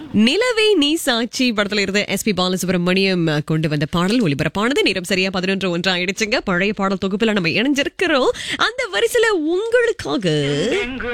நிலவே நீ சாட்சி படத்துல இருந்து எஸ் பி பாலசுப்ரமணியம் கொண்டு வந்த பாடல் ஒளிபரப்பானது நேரம் சரியா பதினொன்று ஒன்று ஆயிடுச்சுங்க பழைய பாடல் தொகுப்புல நம்ம இணைஞ்சிருக்கிறோம் அந்த வரிசையில உங்களுக்காக எங்கோ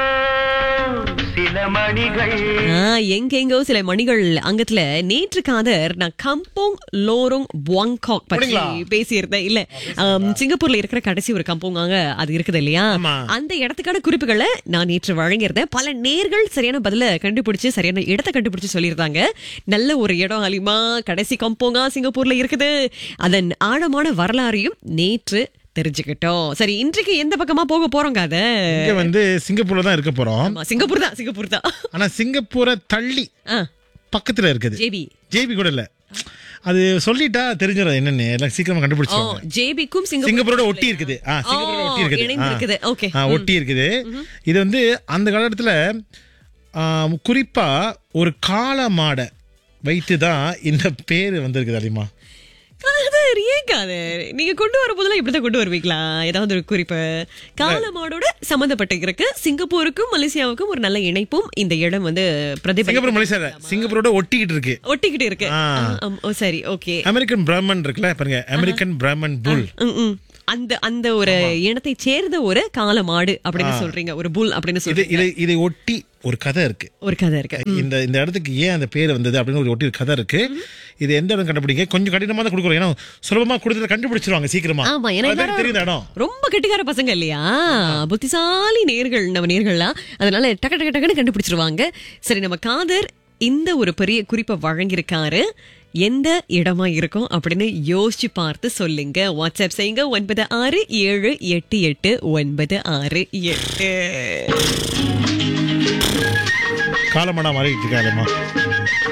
சில மணிகள் ஆ, எங்கெங்கோ சில மணிகள் அங்கத்துல நேற்று காதர் நான் கம்போங் லோரோங் புவாங்காக் பற்றி அப்படிங்களா? பேசியிருந்தேன் இல்ல ஆம், சிங்கப்பூர்ல இருக்கிற கடைசி ஒரு கம்போங் அங்க அது இருக்குது இல்லையா ஆமா. அந்த இடத்துக்கான குறிப்புகளை நான் நேற்று வழங்கியிருந்தேன் பல நேர்கள் சரியான பதில கண்டுபிடிச்சு சரியான இடத்தை கண்டுபிடிச்சு சொல்லியிருந்தாங்க நல்ல ஒரு இடம் அலிமா கடைசி கம்போங்கா சிங்கப்பூர்ல இருக்குது அதன் ஆழமான வரலாறையும் நேற்று தெரிஞ்சுக்கிட்டோம் சரி இன்றைக்கு எந்த பக்கமா போக போறோங்க அத இங்க வந்து சிங்கப்பூர்ல தான் இருக்க போறோம் ஆமா, சிங்கப்பூர் தான் சிங்கப்பூர் தான் ஆனா சிங்கப்பூரை தள்ளி ஆ, பக்கத்துல இருக்குது ஜேபி ஜேபி கூட இல்ல அது சொல்லிட்டா தெரிஞ்சிடும் என்னன்னு எல்லாம் சீக்கிரமா ஓ கண்டுபிடிச்சிருவாங்க ஜேபிக்கும் சிங்கப்பூர் சிங்கப்பூரோட ஒட்டி இருக்குது ஆ, சிங்கப்பூரோட ஓ, ஒட்டி இருக்குது இணைந்து ஆ. இருக்குது. ஓகே. ஆ, ஒட்டி இருக்குது இது வந்து அந்த காலகட்டத்துல ஆ, குறிப்பா ஒரு காளை மாடை வைத்து தான் இந்த பேரு வந்திருக்குது அதிகமா காதர் ஏன் காதர் நீங்க கொண்டு வர போதெல்லாம் இப்படிதான் கொண்டு வருவீங்களா ஏதாவது ஒரு குறிப்பு காலமாடோட சம்பந்தப்பட்ட இருக்கு சிங்கப்பூருக்கும் மலேசியாவுக்கும் ஒரு நல்ல இணைப்பும் இந்த இடம் வந்து பிரதிபலி சிங்கப்பூர் மலேசியா சிங்கப்பூரோட ஒட்டிக்கிட்டு இருக்கு ஒட்டிக்கிட்டு இருக்கு ஆ. ஆ, ஆம், ஓ, சரி ஓகே அமெரிக்கன் பிராமன் இருக்குல்ல பாருங்க அமெரிக்கன் பிராமன் புல் ம், ம். அந்த அந்த ஒரு இனத்தை சேர்ந்த ஒரு காலமாடு அப்படின்னு சொல்றீங்க ஒரு புல் அப்படின்னு இது சொல்றீங்க இதை இதை ஒட்டி ஒரு கதை இருக்கு ஒரு கதை இருக்கு இந்த இந்த இடத்துக்கு ஏன் அந்த பேர் வந்தது அப்படின்னு ஒரு ஒட்டி ஒரு கதை இருக்கு இது எந்த இடம் கண்டுபிடிங்க கொஞ்சம் கடினமா தான் கொடுக்குறோம் ஏன்னா சுலபமா கொடுத்து கண்டுபிடிச்சிருவாங்க சீக்கிரமா ஆமா ஏன்னா அது எல்லாரும் தெரியுது இடம் ரொம்ப கெட்டிக்கார பசங்க இல்லையா புத்திசாலி நேர்கள் நம்ம நேர்கள்லாம் அதனால டக்கு டக்கு டக்குன்னு கண்டுபிடிச்சிருவாங்க சரி நம்ம காதர் இந்த ஒரு பெரிய குறிப்பை வழங்கியிருக்காரு எந்த இடமா இருக்கும் அப்படின்னு யோசிச்சு பார்த்து சொல்லுங்க வாட்ஸ்அப் செய்யுங்க ஒன்பது ஆறு ஏழு எட்டு எட்டு ஒன்பது ஆறு எட்டு காலமாடா மாறிட்டு இருக்காருமா